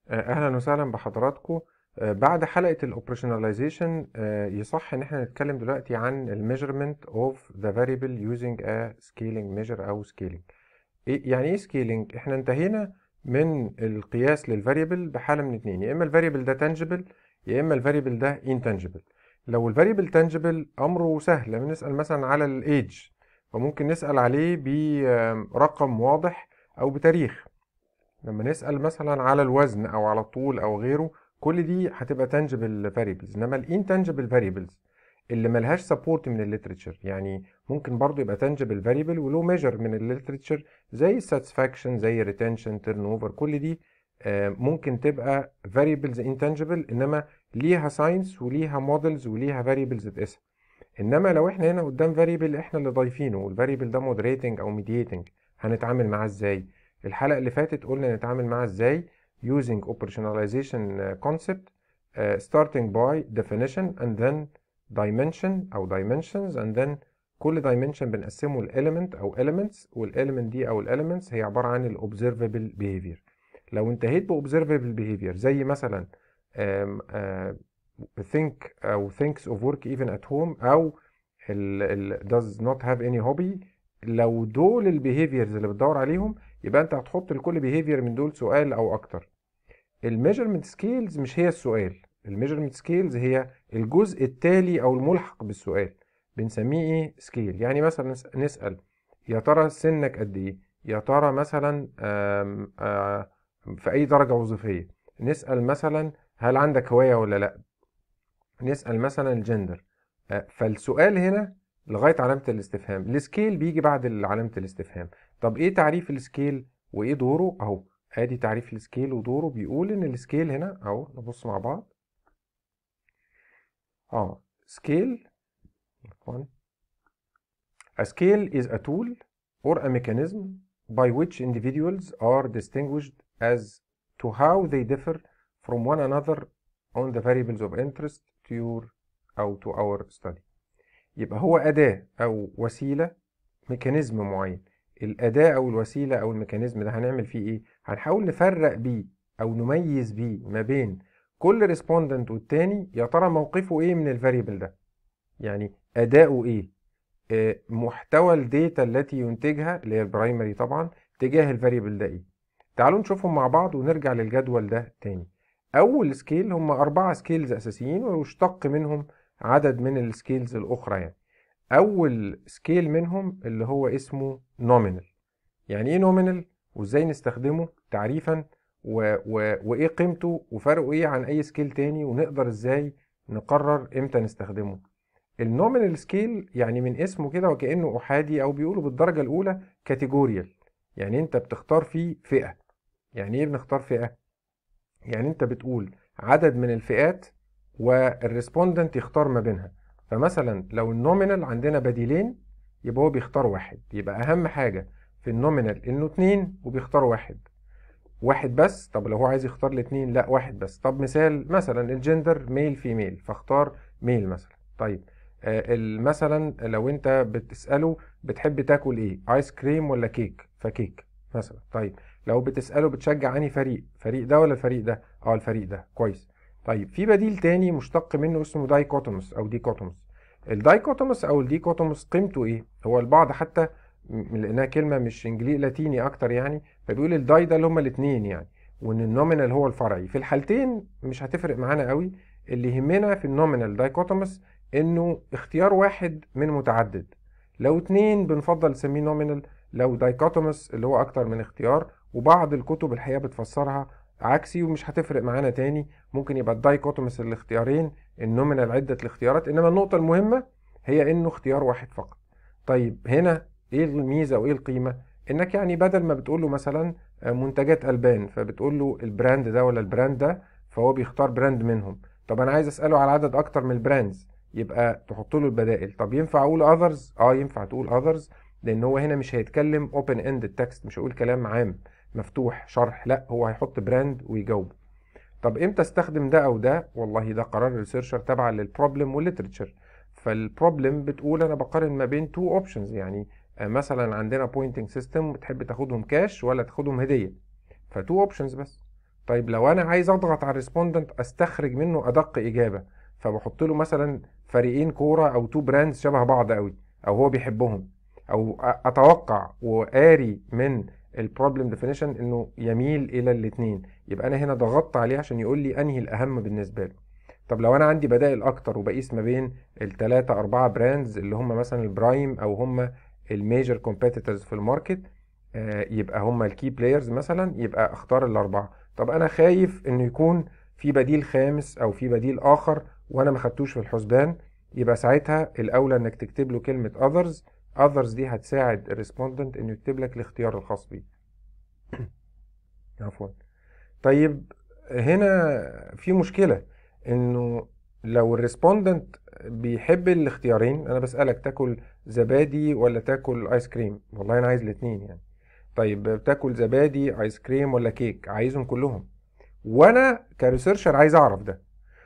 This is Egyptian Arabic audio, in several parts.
اهلا وسهلا بحضراتكم بعد حلقه الاوبريشناليزيشن يصح ان احنا نتكلم دلوقتي عن الميجرمنت اوف ذا فاريبل يوزنج ا سكيلينج ميجر او سكيلينج يعني ايه سكيلينج احنا انتهينا من القياس للفاريبل بحاله من اتنين يا اما الفاريبل ده تانجبل يا اما الفاريبل ده انتانجبل لو الفاريبل تانجبل امره سهل لما نسال مثلا على الايدج فممكن نسال عليه برقم واضح او بتاريخ لما نسأل مثلا على الوزن أو على الطول أو غيره كل دي هتبقى tangible variables إنما ال intangible variables اللي ملهاش سبورت من الليتريتشر يعني ممكن برضو يبقى tangible variable وله ميجر من الليتريتشر زي satisfaction زي retention turnover كل دي ممكن تبقى variables intangible إنما ليها ساينس وليها مودلز وليها variables تقيسها إنما لو إحنا هنا قدام variable إحنا اللي ضايفينه والفاريبل ده moderating أو mediating هنتعامل معاه إزاي؟ الحلقة اللي فاتت قلنا نتعامل معاها ازاي using operationalization concept uh, starting by definition and then dimension أو dimensions and then كل dimension بنقسمه element أو elements والelement دي أو elements هي عبارة عن observable behavior لو انتهيت observable behavior زي مثلا um, uh, think أو thinks of work even at home أو ال, ال does not have any hobby لو دول البيهيفيرز اللي بتدور عليهم يبقى انت هتحط لكل بيهيفير من دول سؤال او اكتر الميجرمنت سكيلز مش هي السؤال الميجرمنت سكيلز هي الجزء التالي او الملحق بالسؤال بنسميه ايه سكيل يعني مثلا نسال يا ترى سنك قد ايه يا ترى مثلا آم آم في اي درجه وظيفيه نسال مثلا هل عندك هوايه ولا لا نسال مثلا الجندر فالسؤال هنا لغايه علامه الاستفهام السكيل بيجي بعد علامه الاستفهام طب ايه تعريف السكيل وايه دوره اهو ادي تعريف السكيل ودوره بيقول ان السكيل هنا اهو نبص مع بعض اه سكيل A scale is a tool or a mechanism by which individuals are distinguished as to how they differ from one another on the variables of interest to your أو to our study. يبقى هو أداة أو وسيلة ميكانيزم معين الأداة أو الوسيلة أو الميكانيزم ده هنعمل فيه إيه؟ هنحاول نفرق بيه أو نميز بيه ما بين كل ريسبوندنت والتاني يا ترى موقفه إيه من الفاريبل ده؟ يعني أداؤه إيه؟ آه محتوى الداتا التي ينتجها اللي هي البرايمري طبعا تجاه الفاريبل ده إيه؟ تعالوا نشوفهم مع بعض ونرجع للجدول ده تاني. أول سكيل هم أربعة سكيلز أساسيين ويشتق منهم عدد من السكيلز الأخرى يعني. اول سكيل منهم اللي هو اسمه نومينال يعني ايه نومينال وازاي نستخدمه تعريفا و... و... وايه قيمته وفرقه ايه عن اي سكيل تاني ونقدر ازاي نقرر امتى نستخدمه النومينال سكيل يعني من اسمه كده وكانه احادي او بيقولوا بالدرجه الاولى كاتيجوريال يعني انت بتختار فيه فئه يعني ايه بنختار فئه يعني انت بتقول عدد من الفئات والريسبوندنت يختار ما بينها فمثلا لو النومينال عندنا بديلين يبقى هو بيختار واحد يبقى اهم حاجه في النومينال انه اتنين وبيختار واحد واحد بس طب لو هو عايز يختار الاتنين لا واحد بس طب مثال مثلا الجندر ميل فيميل فاختار ميل مثلا طيب آه مثلا لو انت بتساله بتحب تاكل ايه ايس كريم ولا كيك فكيك مثلا طيب لو بتساله بتشجع انهي فريق فريق ده ولا الفريق ده اه الفريق ده كويس طيب في بديل تاني مشتق منه اسمه دايكوتوموس او ديكوتوموس الدايكوتوموس او الديكوتوموس قيمته ايه هو البعض حتى لانها كلمه مش انجليزي لاتيني اكتر يعني فبيقول الداي ده اللي هما الاثنين يعني وان النومينال هو الفرعي في الحالتين مش هتفرق معانا قوي اللي يهمنا في النومينال دايكوتوموس انه اختيار واحد من متعدد لو اتنين بنفضل نسميه نومينال لو دايكوتوموس اللي هو اكتر من اختيار وبعض الكتب الحقيقه بتفسرها عكسي ومش هتفرق معانا تاني ممكن يبقى الدايكوتومس الاختيارين النومينال عدة الاختيارات انما النقطة المهمة هي انه اختيار واحد فقط طيب هنا ايه الميزة وايه القيمة انك يعني بدل ما بتقول له مثلا منتجات البان فبتقول له البراند ده ولا البراند ده فهو بيختار براند منهم طب انا عايز اساله على عدد اكتر من البراندز يبقى تحط له البدائل طب ينفع اقول اذرز اه ينفع تقول اذرز لان هو هنا مش هيتكلم اوبن اند التكست مش هيقول كلام عام مفتوح شرح لا هو هيحط براند ويجاوب طب امتى استخدم ده او ده والله ده قرار الريسيرشر تبع للبروبلم والليترشر فالبروبلم بتقول انا بقارن ما بين تو اوبشنز يعني مثلا عندنا بوينتنج سيستم بتحب تاخدهم كاش ولا تاخدهم هديه فتو اوبشنز بس طيب لو انا عايز اضغط على الريسبوندنت استخرج منه ادق اجابه فبحط له مثلا فريقين كوره او تو براندز شبه بعض قوي او هو بيحبهم او اتوقع وقاري من البروبلم ديفينيشن انه يميل الى الاثنين يبقى انا هنا ضغطت عليه عشان يقول لي انهي الاهم بالنسبه له طب لو انا عندي بدائل اكتر وبقيس ما بين الثلاثه اربعه براندز اللي هم مثلا البرايم او هم الميجر كومبيتيتورز في الماركت آه، يبقى هم الكي بلايرز مثلا يبقى اختار الاربعه طب انا خايف انه يكون في بديل خامس او في بديل اخر وانا ما خدتوش في الحسبان يبقى ساعتها الاولى انك تكتب له كلمه others others دي هتساعد الريسبوندنت انه يكتب لك الاختيار الخاص بيه عفوا طيب هنا في مشكله انه لو الريسبوندنت بيحب الاختيارين انا بسالك تاكل زبادي ولا تاكل ايس كريم والله انا عايز الاثنين يعني طيب بتاكل زبادي ايس كريم ولا كيك عايزهم كلهم وانا كريسيرشر عايز اعرف ده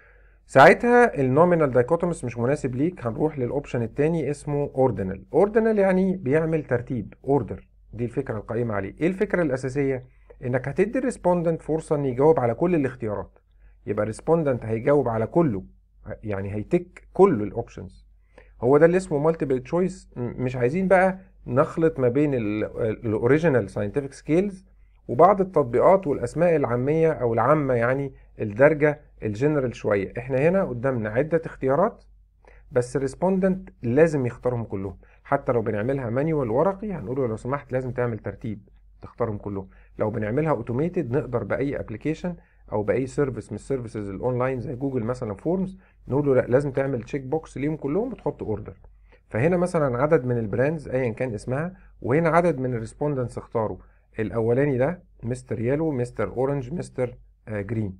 ساعتها النومينال دايكوتومس مش مناسب ليك هنروح للاوبشن التاني اسمه اوردينال اوردينال يعني بيعمل ترتيب اوردر دي الفكره القائمه عليه ايه الفكره الاساسيه انك هتدي الريسبوندنت فرصه ان يجاوب على كل الاختيارات يبقى الريسبوندنت هيجاوب على كله يعني هيتك كل الاوبشنز هو ده اللي اسمه مالتيبل تشويس مش عايزين بقى نخلط ما بين الاوريجينال ساينتفك سكيلز وبعض التطبيقات والاسماء العاميه او العامه يعني الدرجه الجنرال شويه احنا هنا قدامنا عده اختيارات بس الريسبوندنت لازم يختارهم كلهم حتى لو بنعملها مانيوال ورقي هنقول له لو سمحت لازم تعمل ترتيب تختارهم كلهم لو بنعملها اوتوميتد نقدر باي ابلكيشن او باي سيرفيس من السيرفيسز الاونلاين زي جوجل مثلا فورمز نقول له لا لازم تعمل تشيك بوكس ليهم كلهم وتحط اوردر فهنا مثلا عدد من البراندز ايا كان اسمها وهنا عدد من الريسبوندنتس اختاروا الاولاني ده مستر يلو مستر اورنج مستر جرين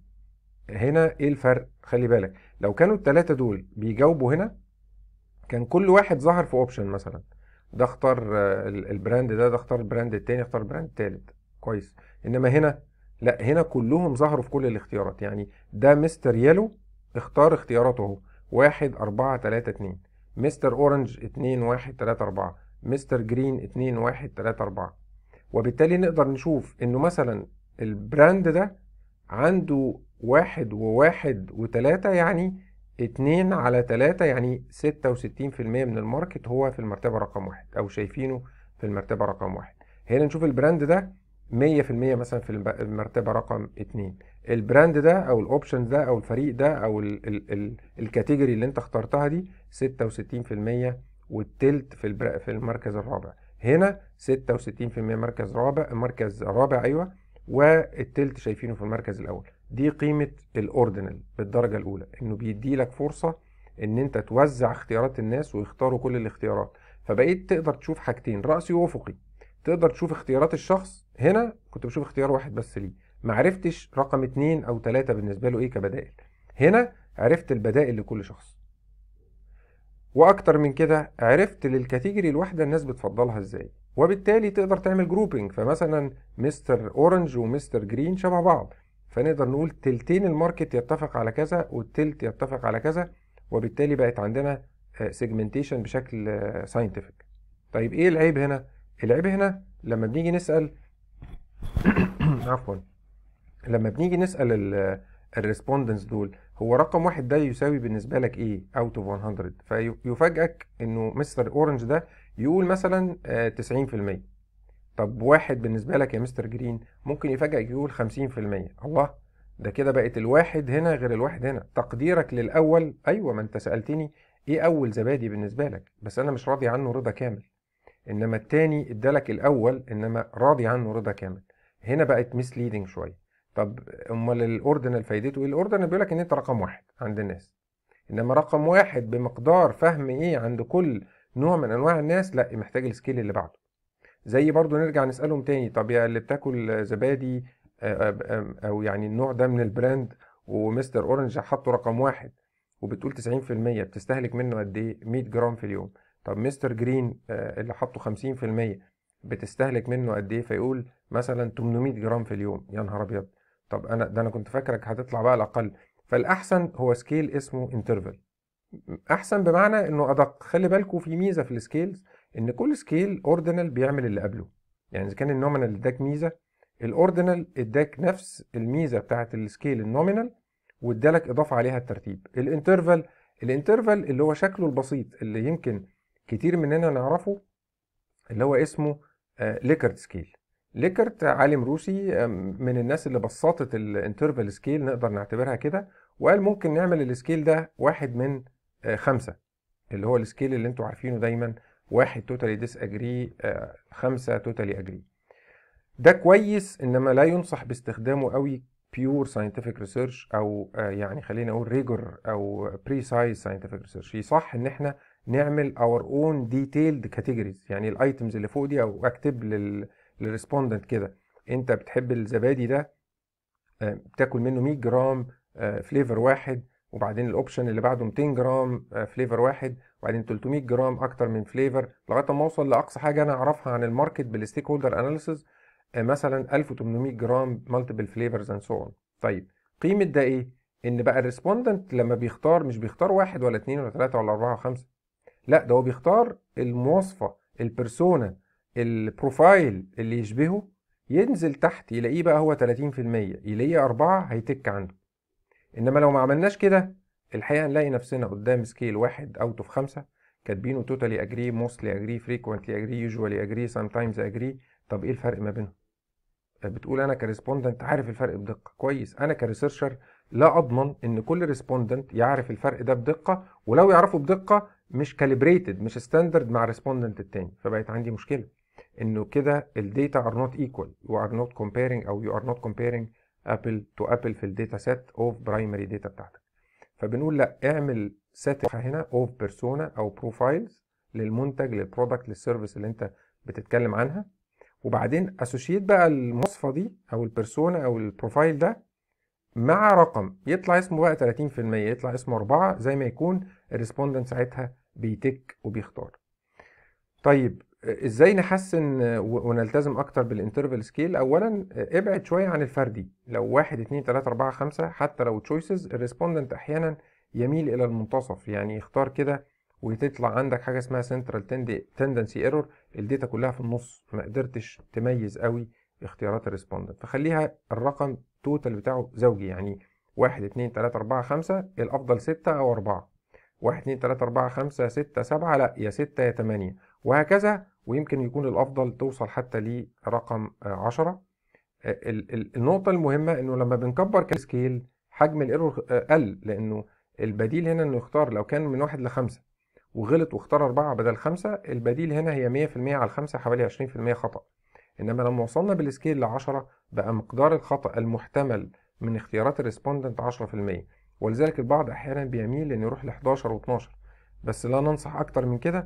هنا ايه الفرق خلي بالك لو كانوا الثلاثه دول بيجاوبوا هنا كان كل واحد ظهر في اوبشن مثلا ده اختار البراند ده ده اختار البراند التاني اختار البراند التالت كويس انما هنا لا هنا كلهم ظهروا في كل الاختيارات يعني ده مستر يلو اختار اختياراته اهو واحد أربعة تلاتة اتنين مستر أورنج اتنين واحد تلاتة أربعة مستر جرين اتنين واحد تلاتة أربعة وبالتالي نقدر نشوف إنه مثلا البراند ده عنده واحد وواحد وتلاتة يعني اتنين على تلاتة يعني ستة وستين في المية من الماركت هو في المرتبة رقم واحد أو شايفينه في المرتبة رقم واحد هنا نشوف البراند ده مية في المية مثلا في المرتبة رقم اتنين البراند ده او الاوبشن ده او الفريق ده او الكاتيجوري اللي انت اخترتها دي ستة وستين في المية والتلت في في المركز الرابع هنا ستة وستين في المية مركز رابع مركز رابع ايوه والتلت شايفينه في المركز الاول دي قيمة الاوردينال بالدرجة الاولى انه بيدي لك فرصة ان انت توزع اختيارات الناس ويختاروا كل الاختيارات فبقيت تقدر تشوف حاجتين رأسي وافقي تقدر تشوف اختيارات الشخص هنا كنت بشوف اختيار واحد بس ليه معرفتش رقم اتنين او تلاتة بالنسبة له ايه كبدائل هنا عرفت البدائل لكل شخص واكتر من كده عرفت للكاتيجوري الواحدة الناس بتفضلها ازاي وبالتالي تقدر تعمل جروبنج فمثلا مستر اورنج ومستر جرين شبه بعض فنقدر نقول تلتين الماركت يتفق على كذا والتلت يتفق على كذا وبالتالي بقت عندنا سيجمنتيشن بشكل ساينتفك طيب ايه العيب هنا العيب هنا لما بنيجي نسال عفوا لما بنيجي نسال الريسبوندنس دول هو رقم واحد ده يساوي بالنسبه لك ايه اوت اوف 100 فيفاجئك انه مستر اورنج ده يقول مثلا 90% طب واحد بالنسبه لك يا مستر جرين ممكن يفاجئك يقول 50% الله ده كده بقت الواحد هنا غير الواحد هنا تقديرك للاول ايوه ما انت سالتني ايه اول زبادي بالنسبه لك بس انا مش راضي عنه رضا كامل انما التاني ادالك الاول انما راضي عنه رضا كامل هنا بقت مسليدنج شويه طب امال الاوردينال فايدته ايه الاوردينال بيقول لك ان انت رقم واحد عند الناس انما رقم واحد بمقدار فهم ايه عند كل نوع من انواع الناس لا محتاج السكيل اللي بعده زي برضو نرجع نسالهم تاني طب يا اللي بتاكل زبادي او يعني النوع ده من البراند ومستر اورنج حطه رقم واحد وبتقول 90% بتستهلك منه قد ايه 100 جرام في اليوم طب مستر جرين اللي حطه 50% بتستهلك منه قد ايه فيقول مثلا 800 جرام في اليوم يا نهار ابيض طب انا ده انا كنت فاكرك هتطلع بقى الاقل فالاحسن هو سكيل اسمه انترفال احسن بمعنى انه ادق خلي بالكم في ميزه في السكيلز ان كل سكيل اوردينال بيعمل اللي قبله يعني اذا كان النومينال اداك ميزه الاوردينال اداك نفس الميزه بتاعه السكيل النومينال وادالك اضافه عليها الترتيب الانترفال الانترفال اللي هو شكله البسيط اللي يمكن كتير مننا نعرفه اللي هو اسمه ليكرت سكيل ليكرت عالم روسي من الناس اللي بسطت الانترفال سكيل نقدر نعتبرها كده وقال ممكن نعمل السكيل ده واحد من خمسة اللي هو السكيل اللي انتوا عارفينه دايما واحد توتالي ديس اجري خمسة توتالي اجري ده كويس انما لا ينصح باستخدامه قوي بيور ساينتفك ريسيرش او يعني خلينا نقول ريجور او بريسايز ساينتفك ريسيرش يصح ان احنا نعمل اور اون ديتيلد كاتيجوريز يعني الايتمز اللي فوق دي او اكتب لل للريسبوندنت كده انت بتحب الزبادي ده بتاكل منه 100 جرام فليفر واحد وبعدين الاوبشن اللي بعده 200 جرام فليفر واحد وبعدين 300 جرام اكتر من فليفر لغايه ما اوصل لاقصى حاجه انا اعرفها عن الماركت بالستيك هولدر اناليسيز مثلا 1800 جرام مالتيبل فليفرز اند سو اون طيب قيمه ده ايه ان بقى الريسبوندنت لما بيختار مش بيختار واحد ولا اثنين ولا ثلاثه ولا اربعه ولا خمسه لا ده هو بيختار المواصفه البرسونا البروفايل اللي يشبهه ينزل تحت يلاقيه بقى هو 30% يلاقيه أربعة هيتك عنده إنما لو ما عملناش كده الحقيقة نلاقي نفسنا قدام سكيل واحد أوت أوف خمسة كاتبينه توتالي أجري موستلي أجري فريكوينتلي أجري يوجوالي أجري سام تايمز أجري طب إيه الفرق ما بينهم؟ بتقول أنا كريسبوندنت عارف الفرق بدقة كويس أنا كريسيرشر لا أضمن إن كل ريسبوندنت يعرف الفرق ده بدقة ولو يعرفه بدقة مش كاليبريتد مش ستاندرد مع الريسبوندنت التاني فبقت عندي مشكلة انه كده الداتا ار نوت ايكوال يو ار نوت comparing او يو ار نوت comparing ابل تو ابل في الداتا سيت اوف برايمري داتا بتاعتك فبنقول لا اعمل سيت هنا اوف بيرسونا او بروفايلز للمنتج للبرودكت للسيرفيس اللي انت بتتكلم عنها وبعدين اسوشيت بقى المواصفه دي او البيرسونا او البروفايل ده مع رقم يطلع اسمه بقى 30% يطلع اسمه 4 زي ما يكون الريسبوندنت ساعتها بيتك وبيختار طيب ازاي نحسن ونلتزم اكتر بالانترفال سكيل اولا ابعد شويه عن الفردي لو واحد اتنين تلاته اربعه خمسه حتى لو تشويسز الريسبوندنت احيانا يميل الى المنتصف يعني يختار كده وتطلع عندك حاجه اسمها سنترال تندنسي ايرور الداتا كلها في النص ما قدرتش تميز قوي اختيارات الريسبوندنت فخليها الرقم توتال بتاعه زوجي يعني واحد اتنين تلاته اربعه خمسه الافضل سته او اربعه واحد اتنين تلاته اربعه خمسه سته سبعه لا يا سته يا تمانيه وهكذا ويمكن يكون الافضل توصل حتى لرقم 10 النقطة المهمة انه لما بنكبر سكيل حجم الايرور قل لانه البديل هنا انه يختار لو كان من واحد لخمسة وغلط واختار أربعة بدل خمسة البديل هنا هي 100% على الخمسة حوالي 20% خطأ إنما لما وصلنا بالسكيل لعشرة بقى مقدار الخطأ المحتمل من اختيارات الريسبوندنت 10% ولذلك البعض أحيانا بيميل إنه يروح ل 11 و 12 بس لا ننصح أكتر من كده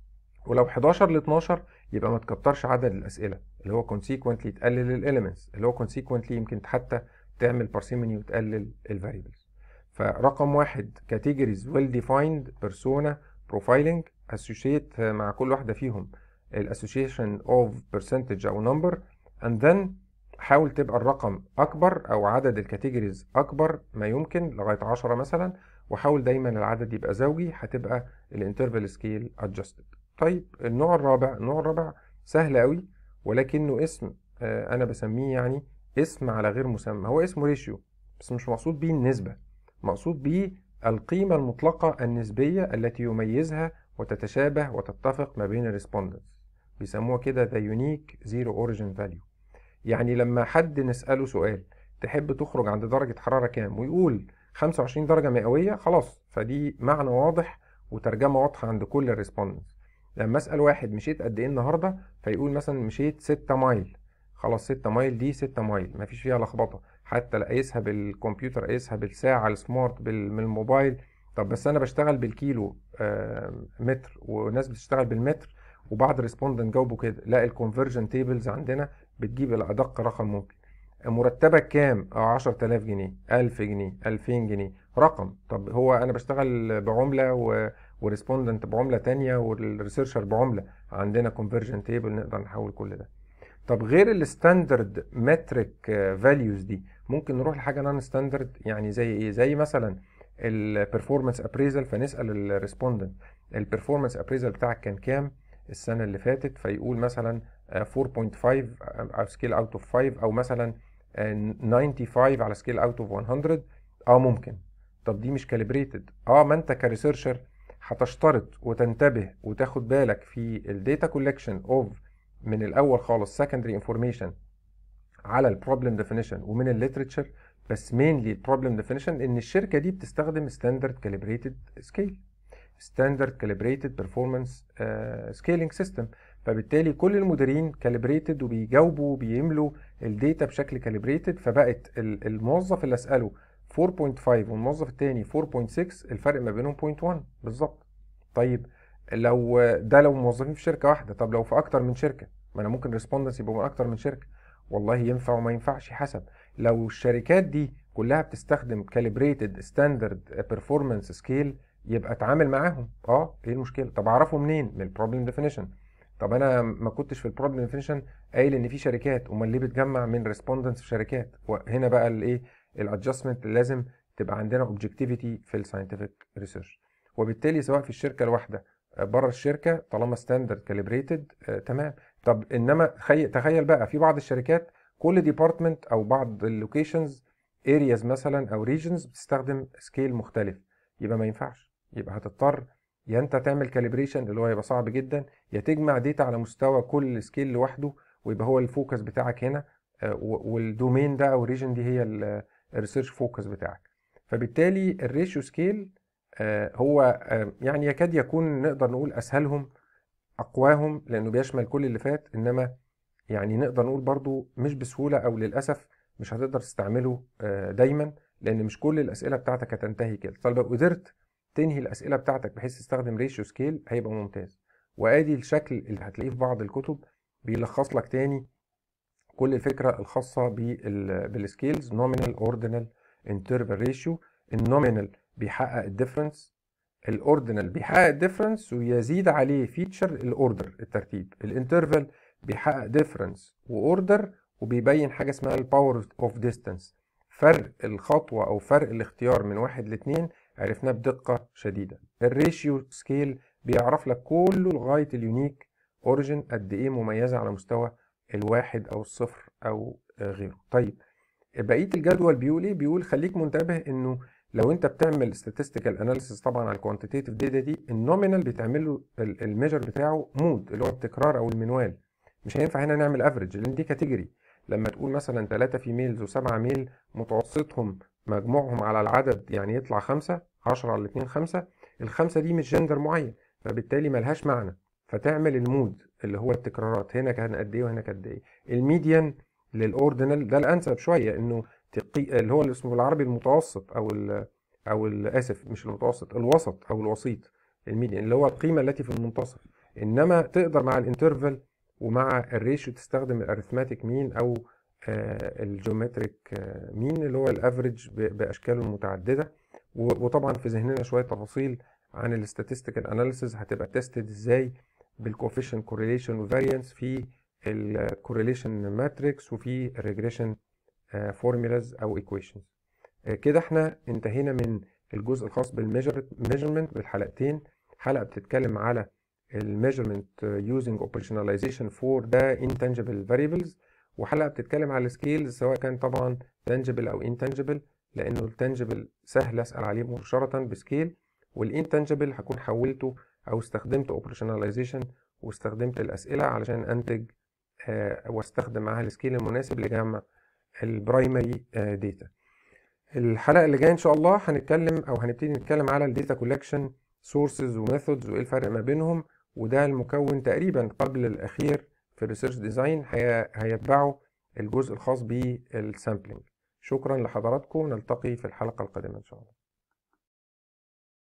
ولو 11 ل 12 يبقى ما تكترش عدد الاسئله اللي هو consequently تقلل الاليمنتس اللي هو consequently يمكن حتى تعمل parsimony وتقلل الفاريبلز فرقم واحد categories well defined persona profiling associate مع كل واحده فيهم الاسوشيشن اوف percentage او number and then حاول تبقى الرقم اكبر او عدد الكاتيجوريز اكبر ما يمكن لغايه 10 مثلا وحاول دايما العدد يبقى زوجي هتبقى الانترفال سكيل adjusted طيب النوع الرابع النوع الرابع سهل قوي ولكنه اسم آه انا بسميه يعني اسم على غير مسمى هو اسمه ريشيو بس مش مقصود بيه النسبة مقصود بيه القيمة المطلقة النسبية التي يميزها وتتشابه وتتفق ما بين الريسبوندنتس بيسموها كده the unique zero origin value يعني لما حد نسأله سؤال تحب تخرج عند درجة حرارة كام ويقول 25 درجة مئوية خلاص فدي معنى واضح وترجمة واضحة عند كل الريسبوندنتس لما اسال واحد مشيت قد ايه النهارده فيقول مثلا مشيت 6 مايل خلاص 6 مايل دي 6 مايل مفيش فيها لخبطه حتى اقيسها بالكمبيوتر اقيسها بالساعه السمارت من الموبايل طب بس انا بشتغل بالكيلو آه متر وناس بتشتغل بالمتر وبعض ريسبوندنت جاوبوا كده لا الكونفرجن تيبلز عندنا بتجيب الادق رقم ممكن مرتبك كام؟ اه 10000 جنيه 1000 جنيه 2000 جنيه رقم طب هو انا بشتغل بعمله و... وريسبوندنت بعمله تانية والريسيرشر بعمله عندنا كونفرجن تيبل نقدر نحول كل ده طب غير الستاندرد متريك فاليوز دي ممكن نروح لحاجه نون ستاندرد يعني زي ايه زي مثلا البرفورمانس ابريزل فنسال الريسبوندنت البرفورمانس ابريزل بتاعك كان كام السنه اللي فاتت فيقول مثلا 4.5 او سكيل اوت اوف 5 او مثلا 95 على سكيل اوت اوف 100 اه ممكن طب دي مش كاليبريتد اه ما انت كريسيرشر هتشترط وتنتبه وتاخد بالك في الداتا كولكشن اوف من الاول خالص secondary information على البروبلم ديفينيشن ومن الليترشر بس مينلي البروبلم ديفينيشن ان الشركه دي بتستخدم ستاندرد كاليبريتد سكيل ستاندرد كاليبريتد بيرفورمانس سكيلينج سيستم فبالتالي كل المديرين كاليبريتد وبيجاوبوا وبيملوا الداتا بشكل كاليبريتد فبقت الموظف اللي اساله 4.5 والموظف التاني 4.6 الفرق ما بينهم 0.1 بالظبط طيب لو ده لو موظفين في شركه واحده طب لو في اكتر من شركه ما انا ممكن ريسبوندنس يبقوا من اكتر من شركه والله ينفع وما ينفعش حسب لو الشركات دي كلها بتستخدم كاليبريتد ستاندرد بيرفورمانس سكيل يبقى اتعامل معاهم اه ايه المشكله طب اعرفه منين من البروبلم ديفينيشن طب انا ما كنتش في البروبلم ديفينيشن قايل ان في شركات امال ليه بتجمع من ريسبوندنس في شركات وهنا بقى الايه الادجستمنت لازم تبقى عندنا اوبجكتيفيتي في الساينتفك ريسيرش وبالتالي سواء في الشركه الواحده بره الشركه طالما ستاندرد كاليبريتد آه تمام طب انما تخيل بقى في بعض الشركات كل ديبارتمنت او بعض اللوكيشنز ارياز مثلا او ريجنز بتستخدم سكيل مختلف يبقى ما ينفعش يبقى هتضطر يا انت تعمل كاليبريشن اللي هو هيبقى صعب جدا يا تجمع داتا على مستوى كل سكيل لوحده ويبقى هو الفوكس بتاعك هنا والدومين ده او الريجن دي هي الريسيرش فوكس بتاعك فبالتالي الريشيو سكيل هو يعني يكاد يكون نقدر نقول اسهلهم اقواهم لانه بيشمل كل اللي فات انما يعني نقدر نقول برضو مش بسهوله او للاسف مش هتقدر تستعمله دايما لان مش كل الاسئله بتاعتك هتنتهي كده طب لو قدرت تنهي الاسئله بتاعتك بحيث تستخدم ريشيو سكيل هيبقى ممتاز وادي الشكل اللي هتلاقيه في بعض الكتب بيلخص لك تاني كل الفكره الخاصه بالسكيلز نومينال اوردينال انترفال ريشيو النومينال بيحقق الديفرنس الاوردينال بيحقق الديفرنس ويزيد عليه فيتشر الاوردر الترتيب الانترفال بيحقق ديفرنس واوردر وبيبين حاجه اسمها الباور اوف ديستانس فرق الخطوه او فرق الاختيار من واحد لاتنين عرفناه بدقه شديده الريشيو سكيل بيعرف لك كله لغايه اليونيك اوريجن قد ايه مميزه على مستوى الواحد او الصفر او غيره طيب بقيه الجدول بيقول ايه بيقول خليك منتبه انه لو انت بتعمل statistical analysis طبعا على الكوانتيتيف داتا دي النومينال بيتعمل له الميجر بتاعه مود اللي هو التكرار او المنوال مش هينفع هنا نعمل افريج لان دي كاتيجوري لما تقول مثلا 3 فيميلز و7 ميل متوسطهم مجموعهم على العدد يعني يطلع 5 10 على 2 5 الخمسه دي مش جندر معين فبالتالي ملهاش معنى فتعمل المود اللي هو التكرارات هنا كان قد ايه وهنا قد ايه الميديان للاوردينال ده الانسب شويه انه تقي... اللي هو اللي اسمه بالعربي المتوسط او ال او اسف مش المتوسط الوسط او الوسيط الميديان اللي هو القيمه التي في المنتصف انما تقدر مع الانترفال ومع الريشيو تستخدم الاريثماتيك مين او آه الجيومتريك آه مين اللي هو الافريج باشكاله المتعدده وطبعا في ذهننا شويه تفاصيل عن الاستاتستيكال اناليسيز هتبقى تيستد ازاي بالكوفيشن كورليشن وفاريانس في الكورليشن ماتريكس وفي الريجريشن فورمولاز او ايكويشنز كده احنا انتهينا من الجزء الخاص بالميجرمنت بالحلقتين حلقه بتتكلم على الميجرمنت يوزنج اوبريشناليزيشن فور ده intangible variables وحلقه بتتكلم على السكيلز سواء كان طبعا tangible او intangible لانه التانجبل سهل اسال عليه مباشره بسكيل والانتانجبل هكون حولته او استخدمت اوبريشناليزيشن واستخدمت الاسئله علشان انتج آه واستخدم معاها السكيل المناسب لجمع البرايمري آه داتا الحلقه اللي جايه ان شاء الله هنتكلم او هنبتدي نتكلم على الداتا كولكشن سورسز وميثودز وايه الفرق ما بينهم وده المكون تقريبا قبل الاخير في الريسيرش ديزاين هيتبعه الجزء الخاص بالسامبلنج شكرا لحضراتكم نلتقي في الحلقه القادمه ان شاء الله